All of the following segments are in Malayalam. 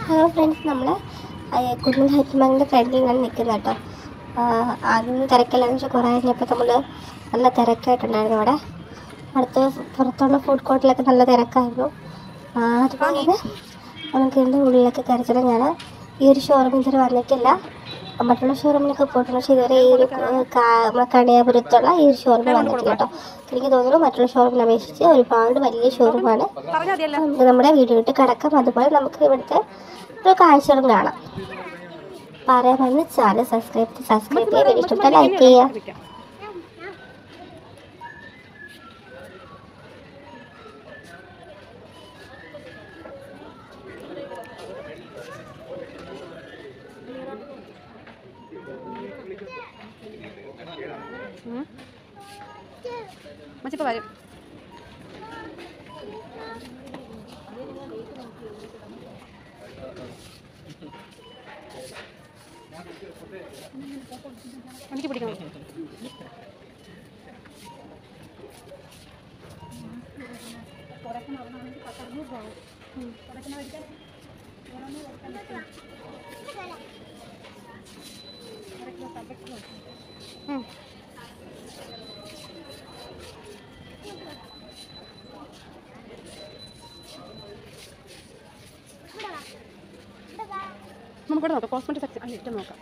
ഹലോ ഫ്രണ്ട്സ് നമ്മൾ കുഞ്ഞു ഹൈപ്പർ ബാങ്കിൻ്റെ ഫ്രണ്ടിലാണ് നിൽക്കുന്നത് കേട്ടോ ആദ്യം തിരക്കില്ലാന്ന് വെച്ചാൽ കുറേ കഴിഞ്ഞപ്പോൾ നമ്മൾ നല്ല തിരക്കായിട്ടുണ്ടായിരുന്നു അവിടെ അടുത്ത് പുറത്തുള്ള ഫുഡ് കോർട്ടിലൊക്കെ നല്ല തിരക്കായിരുന്നു ആ, അതുപോലെ തന്നെ നമുക്ക് ഇതിൻ്റെ ഉള്ളിലൊക്കെ കയറിച്ചിട്ട് ഞാൻ ഈ ഒരു ഷോറൂമിൽ ഇതുവരെ വന്നിട്ടില്ല മറ്റുള്ള ഷോറൂമിലൊക്കെ പോയിട്ടുണ്ട് പക്ഷേ ഇതുവരെ ഈ ഒരു കാ- നമ്മുടെ കണിയാപുരത്തുള്ള ഈ ഒരു ഷോറൂമിൽ വന്നിട്ടില്ല കേട്ടോ എനിക്ക് തോന്നുന്നു മറ്റുള്ള ഷോറൂമിനെ അപേക്ഷിച്ച് ഒരുപാട് വലിയ ഷോറൂമാണ് നമുക്ക് നമ്മുടെ വീഡിയോയിട്ട് കിടക്കാം അതുപോലെ നമുക്ക് ഇവിടുത്തെ ഒരു കാഴ്ചകളും കാണാം പറയാൻ വന്ന് ചാനൽ സബ്സ്ക്രൈബ് സബ്സ്ക്രൈബ് ചെയ്യാൻ ഇഷ്ടപ്പെട്ട ലൈക്ക് ചെയ്യുക മച്ചിപ്പോ വരും എനിക്ക് പിടിക്കണം ഉം. നമുക്കിവിടെ നോക്കാം കോസ്മെറ്റിക് സെക്ഷൻ അല്ല ഇട്ട് നോക്കാം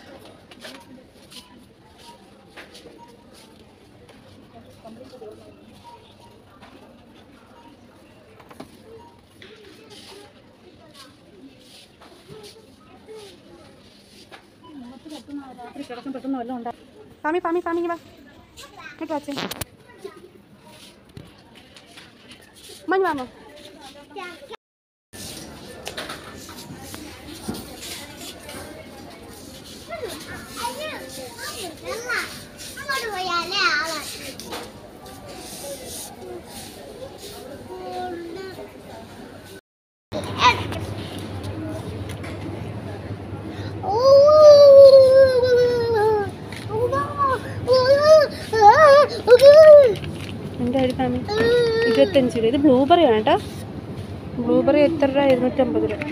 പാമി പാമി പാമി ഇങ്ങ് വാ ഇങ്ങോട്ട് വാച്ചേ മഞ്ഞ് വാമോ അങ്ങോട്ട് പോയാലേ ആളെ എൻ്റെ ഒരു ഫാമി ഇരുപത്തഞ്ച് രൂപ ഇത് ബ്ലൂബെറി ആണ് കേട്ടോ ബ്ലൂബെറി എത്ര രൂപ ഇരുന്നൂറ്റമ്പത് രൂപ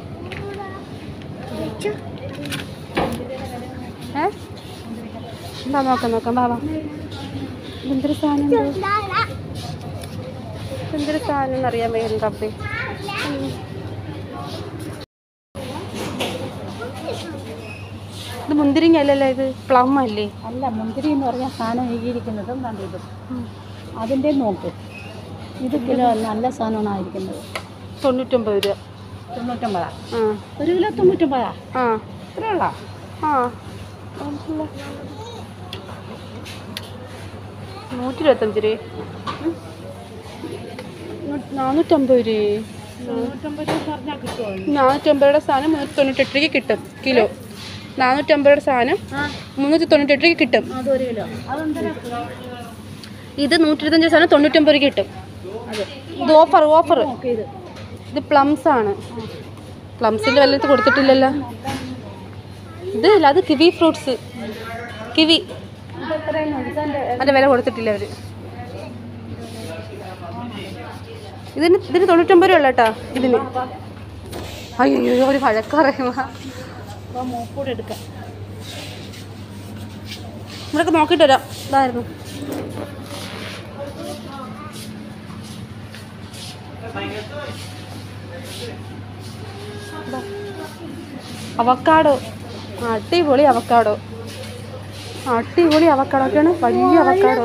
ഏ എന്താ നോക്കാം നോക്കാം വാ വാ ഇതെന്തൊരു സാധനം ഇത്? ഇതെന്തൊരു സാധനം എന്നറിയാൻ വയ്യ റബ്ബേ ഇത് മുന്തിരിങ്ങ അല്ലല്ലോ ഇത് പ്ലം അല്ലേ അല്ല മുന്തിരി എന്ന് പറഞ്ഞ സാധനം എഴുതിയിരിക്കുന്നതും കണ്ടിതും അതിൻ്റെ നോക്ക് ഇത് കിലോ നല്ല സാധനമാണ് ആയിരിക്കുന്നത് തൊണ്ണൂറ്റൊമ്പത് രൂപ തൊണ്ണൂറ്റമ്പതാ ആ ഒരു കിലോ തൊണ്ണൂറ്റമ്പതാ ആ ഇത്രയുള്ള ആ കുഴപ്പമില്ല. നൂറ്റി ഇരുപത്തഞ്ച് രൂപ നാനൂറ്റമ്പത് രൂപ തൊണ്ണൂറ്റമ്പത് രൂപ പറഞ്ഞാൽ കിട്ടുമോ നാനൂറ്റമ്പതുടെ സാധനം മുന്നൂറ്റി തൊണ്ണൂറ്റെട്ട് രൂപയ്ക്ക് കിട്ടും കിലോ നാനൂറ്റമ്പതുടെ സാധനം മുന്നൂറ്റി തൊണ്ണൂറ്റെട്ട് രൂപയ്ക്ക് കിട്ടും അതൊരു കിലോ അതെന്താ ഇത് നൂറ്റി ഇരുപത്തഞ്ച് സാധനം തൊണ്ണൂറ്റൊമ്പത് രൂപയ്ക്ക് കിട്ടും ഇത് ഓഫർ ഓഫർ നോക്ക് ഇത് ഇത് പ്ലംസ് ആണ് പ്ലംസിൻ്റെ വല്ലത് കൊടുത്തിട്ടില്ലല്ലോ ഇത് ഇല്ല അത് കിവി ഫ്രൂട്ട്സ് കിവി അതിൻ്റെ വില കൊടുത്തിട്ടില്ല അവർ ഇതിന് ഇതിന് തൊണ്ണൂറ്റൊമ്പത് രൂപ ഉള്ള കേട്ടോ ഇതിന് അയ്യോ ഒരു വഴക്കറിയുക അപ്പോൾ മൂക്കൂടെ എടുക്കാം ഇവിടെയൊക്കെ നോക്കിയിട്ട് വരാം ഇതായിരുന്നു ദാ. അവക്കാടോ അടിപൊളി അവക്കാടോ അടിപൊളി അവക്കാടോ ഒക്കെയാണ് വലിയ അവക്കാടോ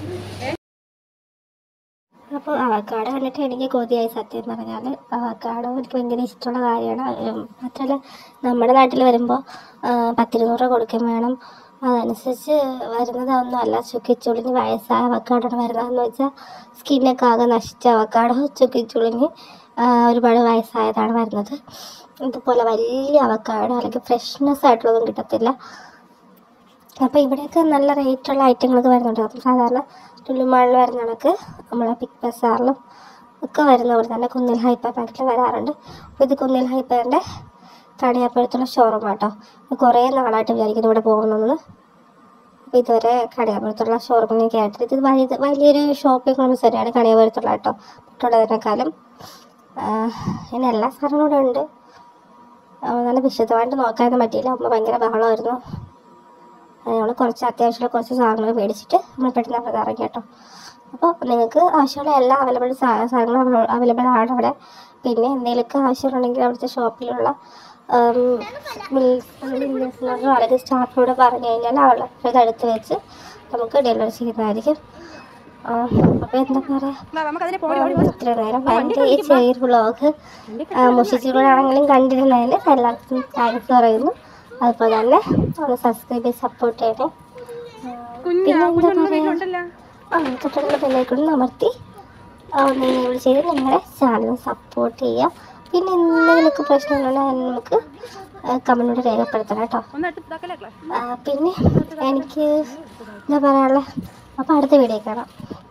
അപ്പോൾ അവക്കാടോ കണ്ടിട്ട് എനിക്ക് കൊതിയായി സത്യം പറഞ്ഞാൽ അവക്കാടോ എനിക്ക് ഭയങ്കര ഇഷ്ടമുള്ള കാര്യമാണ് ഉം, മാത്രമല്ല നമ്മുടെ നാട്ടിൽ വരുമ്പോൾ പത്തിരുന്നൂറ് രൂപ കൊടുക്കുകയും വേണം അതനുസരിച്ച് വരുന്നതൊന്നും അല്ല ചുക്കിച്ചുളിഞ്ഞ് വയസ്സായ അവക്കാടാണ് വരുന്നതെന്ന് വെച്ചാൽ സ്കിന്നൊക്കെ ആകെ നശിച്ച അവക്കാടോ ചുക്കിച്ചുളിഞ്ഞ് ആ, ഒരുപാട് വയസ്സായതാണ് വരുന്നത് ഇതുപോലെ വലിയ അവക്കാടോ അല്ലെങ്കിൽ ഫ്രഷ്നെസ് ആയിട്ടുള്ളതൊന്നും കിട്ടത്തില്ല അപ്പോൾ ഇവിടെയൊക്കെ നല്ല റേറ്റുള്ള ഐറ്റങ്ങളൊക്കെ വരുന്നുണ്ട് അപ്പം സാധാരണ ലുലുമാളിൽ വരുന്ന കണക്ക് നമ്മളെ പിക് ബസാറിലും ഒക്കെ വരുന്ന പോലെ തന്നെ കുന്നിൽ ഹൈപ്പർ മാർക്കറ്റിൽ വരാറുണ്ട് അപ്പോൾ ഇത് കുന്നിൽ ഹൈപ്പറിൻ്റെ കടയാപ്പുറത്തുള്ള ഷോറൂം കേട്ടോ കുറേ നാളായിട്ട് വിചാരിക്കുന്നു ഇവിടെ പോകണമെന്ന് അപ്പോൾ ഇതുവരെ കടയാപുരത്തുള്ള ഷോറൂമിൽ കേട്ടിട്ട് ഇത് വലിയ വലിയൊരു ഷോപ്പിംഗ് കോംപ്ലക്സ് തന്നെയാണ് കടയാപുരത്തുള്ള കേട്ടോ മറ്റുള്ളതിനേക്കാളും പിന്നെ എല്ലാ സാധനങ്ങളും ഇവിടെ ഉണ്ട് ആ, നല്ല വിശദമായിട്ട് നോക്കാനൊന്നും പറ്റിയില്ല അമ്മ ഭയങ്കര ബഹളമായിരുന്നു നമ്മൾ കുറച്ച് അത്യാവശ്യമുള്ള കുറച്ച് സാധനങ്ങൾ മേടിച്ചിട്ട് നമ്മൾ പെട്ടെന്ന് അവിടെ നിന്ന് ഇറങ്ങി കേട്ടോ അപ്പോൾ നിങ്ങൾക്ക് ആവശ്യമുള്ള എല്ലാ അവൈലബിൾ സാധനങ്ങളും അവൈലബിൾ ആണ് അവിടെ പിന്നെ എന്തെങ്കിലുമൊക്കെ ആവശ്യമുണ്ടെങ്കിൽ അവിടുത്തെ ഷോപ്പിലുള്ള അല്ലെങ്കിൽ സ്റ്റാഫിനോട് പറഞ്ഞു കഴിഞ്ഞാൽ അവൾ ഇതെടുത്ത് വെച്ച് നമുക്ക് ഡെലിവറി ചെയ്യുന്നതായിരിക്കും അപ്പോൾ എന്താ പറയുക നമുക്കതിനെ ഇത്ര നേരം എൻ്റെ ഈ ചെറിയൊരു വ്ളോഗ് മുഷിച്ചിലൂടെയാണെങ്കിലും കണ്ടിരുന്നതിന് എല്ലാവർക്കും താങ്ക്സ് പറയുന്നു അതുപോലെ തന്നെ ഒന്ന് സബ്സ്ക്രൈബ് ചെയ്ത് സപ്പോർട്ട് ചെയ്യണേ പിന്നെ എന്താ പറയുക ആ തൊട്ടുള്ള ബെല്ലൈക്കൺ അമർത്തി ഒന്ന് എനേബിൾ ചെയ്ത് ഞങ്ങളുടെ ചാനൽ സപ്പോർട്ട് ചെയ്യുക പിന്നെ എന്തെങ്കിലുമൊക്കെ പ്രശ്നങ്ങളുണ്ടെങ്കിൽ നമുക്ക് കമൻറ്റിലൂടെ രേഖപ്പെടുത്തണം കേട്ടോ ആ, പിന്നെ എനിക്ക് എന്താ പറയാനുള്ളത് അപ്പോൾ അടുത്ത വീഡിയോ കാണാം